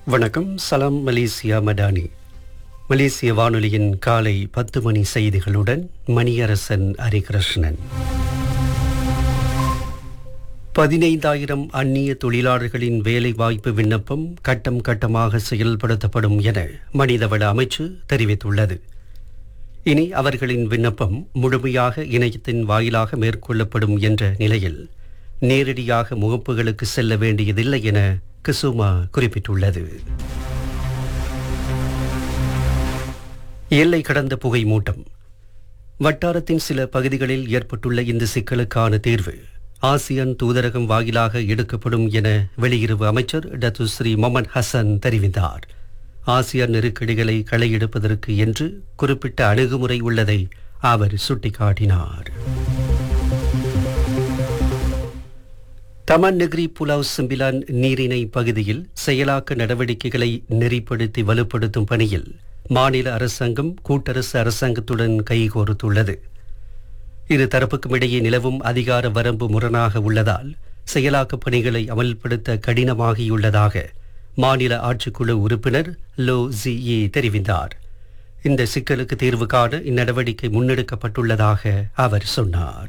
வணக்கம் சலாம் மலேசியா மடானி மலேசிய வானொலியின் காலை பத்து மணி செய்திகளுடன் மணியரசன் ஹரிகிருஷ்ணன் பதினைந்தாயிரம் அந்நிய தொழிலாளர்களின் வேலை வாய்ப்பு விண்ணப்பம் கட்டம் கட்டமாக செயல்படுத்தப்படும் என மனிதவள அமைச்சு தெரிவித்துள்ளது இனி அவர்களின் விண்ணப்பம் முழுமையாக இணையத்தின் வாயிலாக மேற்கொள்ளப்படும் என்ற நிலையில் நேரடியாக முகப்புகளுக்கு செல்ல வேண்டியதில்லை என கிசுமா குறிப்பிட்டுள்ளது எல்லை கடந்த புகை மூட்டம் வட்டாரத்தின் சில பகுதிகளில் ஏற்பட்டுள்ள இந்த சிக்கலுக்கான தீர்வு ஆசியான் தூதரகம் வாயிலாக எடுக்கப்படும் என வெளியுறவு அமைச்சர் டத்து ஸ்ரீ மொமன் ஹசன் தெரிவித்தார் ஆசியான் நெருக்கடிகளை களையெடுப்பதற்கு என்று குறிப்பிட்ட அணுகுமுறை உள்ளதை அவர் சுட்டிக்காட்டினார் தமன் நெகிரி புலாவ் சிம்பிலான் நீரிணை பகுதியில் செயலாக்க நடவடிக்கைகளை நெறிப்படுத்தி வலுப்படுத்தும் பணியில் மாநில அரசாங்கம் கூட்டரசு அரசாங்கத்துடன் கைகோர்த்துள்ளது இரு தரப்புக்கும் இடையே நிலவும் அதிகார வரம்பு முரணாக உள்ளதால் செயலாக்க பணிகளை அமல்படுத்த கடினமாகியுள்ளதாக மாநில ஆட்சிக்குழு உறுப்பினர் லோ ஜிஇ தெரிவித்தார் இந்த சிக்கலுக்கு தீர்வு காண இந்நடவடிக்கை முன்னெடுக்கப்பட்டுள்ளதாக அவர் சொன்னார்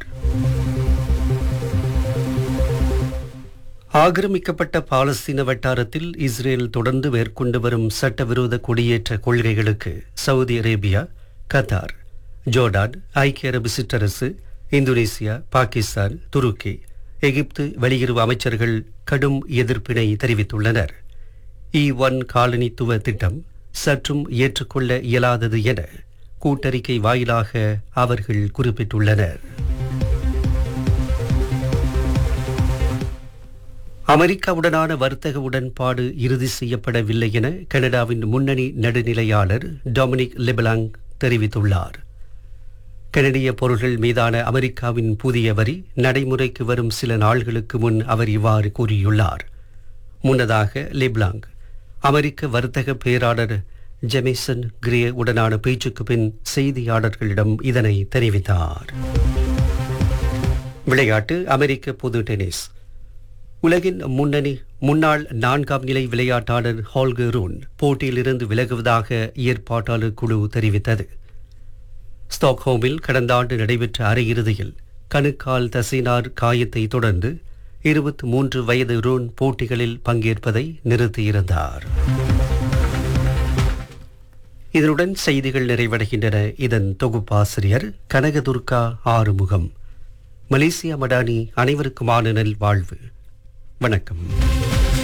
ஆக்கிரமிக்கப்பட்ட பாலஸ்தீன வட்டாரத்தில் இஸ்ரேல் தொடர்ந்து மேற்கொண்டு வரும் சட்டவிரோத குடியேற்ற கொள்கைகளுக்கு சவுதி அரேபியா கத்தார் ஜோர்டான் ஐக்கிய அரபு சிற்றரசு இந்தோனேசியா பாகிஸ்தான் துருக்கி எகிப்து வெளியுறவு அமைச்சர்கள் கடும் எதிர்ப்பினை தெரிவித்துள்ளனர் இ ஒன் காலனித்துவ திட்டம் சற்றும் ஏற்றுக்கொள்ள இயலாதது என கூட்டறிக்கை வாயிலாக அவர்கள் குறிப்பிட்டுள்ளனர் அமெரிக்காவுடனான வர்த்தக உடன்பாடு இறுதி செய்யப்படவில்லை என கனடாவின் முன்னணி நடுநிலையாளர் டொமினிக் லெபலாங் தெரிவித்துள்ளார் கனடிய பொருள்கள் மீதான அமெரிக்காவின் புதிய வரி நடைமுறைக்கு வரும் சில நாள்களுக்கு முன் அவர் இவ்வாறு கூறியுள்ளார் முன்னதாக லெப்லாங் அமெரிக்க வர்த்தக பேராளர் ஜெமிசன் கிரே உடனான பேச்சுக்கு பின் செய்தியாளர்களிடம் இதனை தெரிவித்தார் விளையாட்டு அமெரிக்க பொது டென்னிஸ் உலகின் முன்னணி முன்னாள் நான்காம் நிலை விளையாட்டாளர் ஹால்கர் ரூன் போட்டியிலிருந்து விலகுவதாக ஏற்பாட்டாளர் குழு தெரிவித்தது ஸ்டாக்ஹோமில் கடந்த ஆண்டு நடைபெற்ற அரையிறுதியில் கணுக்கால் தசினார் காயத்தை தொடர்ந்து இருபத்தி மூன்று வயது ரூன் போட்டிகளில் பங்கேற்பதை நிறுத்தியிருந்தார் இதனுடன் செய்திகள் நிறைவடைகின்றன இதன் தொகுப்பாசிரியர் கனகதுர்கா ஆறுமுகம் மலேசியா மடானி அனைவருக்குமான நல் வாழ்வு வணக்கம்